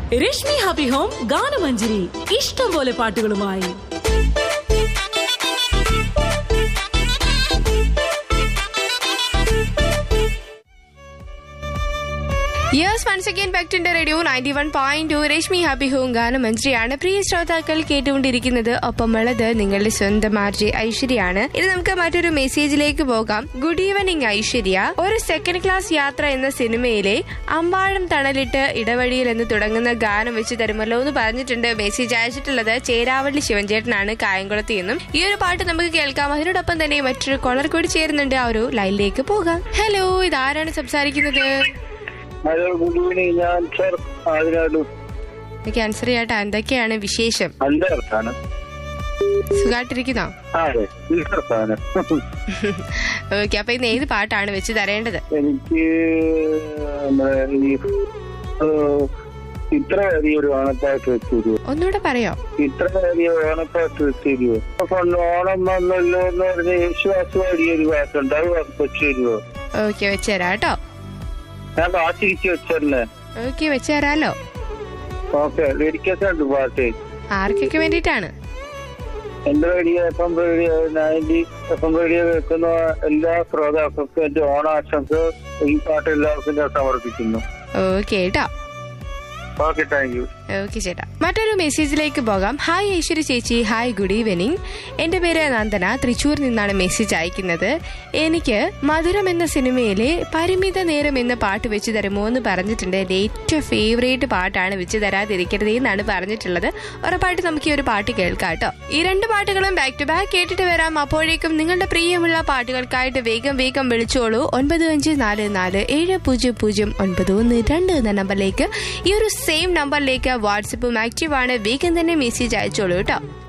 Rashmi happy home ഗാനമഞ്ജരി ഇഷ്ടം പോലെ പാട്ടുകളുമായി yes once again back to radio ninety one point two Reshmi happy home ഗാനം മന്ത്രിയാണ് പ്രിയ ശ്രോതാക്കൾ കേട്ടുകൊണ്ടിരിക്കുന്നത് ഒപ്പമുള്ളത് നിങ്ങളുടെ സ്വന്തം ആർജെ ഐശ്വര്യാണ് ഇനി നമുക്ക് മറ്റൊരു മെസ്സേജിലേക്ക് പോകാം ഗുഡ് ഈവനിങ് ഐശ്വര്യ ഒരു സെക്കൻഡ് ക്ലാസ് യാത്ര എന്ന സിനിമയിലെ അമ്പാഴം തണലിട്ട് ഇടവഴിയിൽ എന്ന് തുടങ്ങുന്ന ഗാനം വെച്ച് തരുമല്ലോ എന്ന് പറഞ്ഞിട്ടുണ്ട് മെസ്സേജ് അയച്ചിട്ടുള്ളത് ചേരാവള്ളി ശിവൻചേട്ടനാണ് കായംകുളത്ത് നിന്നും ഈ ഒരു പാട്ട് നമുക്ക് കേൾക്കാം അതിനോടൊപ്പം തന്നെ മറ്റൊരു കൊളർ കൂടി ചേരുന്നുണ്ട് ആ ഒരു ലൈനിലേക്ക് പോകാം ഹലോ ഇതാരാണ് സംസാരിക്കുന്നത് ഹലോ ഗുഡ് ഈവനിങ് ഞാൻ സർ ആതിരാട് ക്യാൻസർ ചേട്ടാ എന്തൊക്കെയാണ് വിശേഷം അന്തർത്താണ് സുഖമായിട്ടിരിക്കുന്നോ ആ അതെ അന്തർത്താണ് ഓക്കെ അപ്പൊ ഇന്ന് ഏത് പാട്ടാണ് വെച്ച് തരേണ്ടത് എനിക്ക് നമ്മുടെ ഈ ഏഹ്, ഇത്ര വലിയ ഒരു ഓണപ്പാട്ട് വെച്ചിരുവോ ഒന്നുകൂടെ പറയോ ഇത്ര വലിയ ഓണപ്പാട്ട് വെച്ചിരുവോ അപ്പൊ ഓണം വന്നല്ലോ എന്ന് പറഞ്ഞ യേശുവാസ് പാടിയ ഒരു പാട്ടുണ്ട് അത് വെച്ചിരുവോ ഓക്കെ വെച്ചുതരാം കേട്ടോ ഞാൻ കാത്തിരിച്ച് വെച്ചല്ലേ ഓക്കെ വെച്ചുതരാലോ ഓക്കെ ഡെഡിക്കേഷൻ പാട്ട് ആർക്കൊക്കെ വേണ്ടിയിട്ടാണ് എന്റെ radio F M radio ninety F M radio വെക്കുന്ന എല്ലാ ശ്രോതാക്കൾക്കും എന്റെ ഓണാശംസ ഈ പാട്ട് എല്ലാവർക്കും ഞാൻ സമർപ്പിക്കുന്നു ഓക്കെ കേട്ടോ ഓക്കെ താങ്ക് യു ഓക്കെ ചേട്ടാ മറ്റൊരു മെസ്സേജിലേക്ക് പോകാം ഹായ് ഐശ്വര്യ ചേച്ചി ഹായ് ഗുഡ് ഈവനിങ് എന്റെ പേര് നന്ദന തൃശ്ശൂരിൽ നിന്നാണ് മെസ്സേജ് അയക്കുന്നത് എനിക്ക് മധുരം എന്ന സിനിമയിലെ പരിമിത നേരം എന്ന പാട്ട് വെച്ച് തരുമോ എന്ന് പറഞ്ഞിട്ടുണ്ട് എന്റെ ഏറ്റവും ഫേവറേറ്റ് പാട്ടാണ് വെച്ച് തരാതിരിക്കരുത് എന്നാണ് പറഞ്ഞിട്ടുള്ളത് ഉറപ്പായിട്ട് നമുക്ക് ഈ ഒരു പാട്ട് കേൾക്കാം കേട്ടോ ഈ രണ്ട് പാട്ടുകളും ബാക്ക് ടു ബാക്ക് കേട്ടിട്ട് വരാം അപ്പോഴേക്കും നിങ്ങളുടെ പ്രിയമുള്ള പാട്ടുകൾക്കായിട്ട് വേഗം വേഗം വിളിച്ചോളൂ ഒൻപത് അഞ്ച് നാല് നാല് ഏഴ് പൂജ്യം പൂജ്യം ഒൻപത് ഒന്ന് രണ്ട് എന്ന നമ്പറിലേക്ക് ഈ ഒരു സെയിം നമ്പറിലേക്ക് വാട്സപ്പും ആക്റ്റീവ് ആണ് വേഗം തന്നെ മെസ്സേജ് അയച്ചോളൂ കേട്ടോ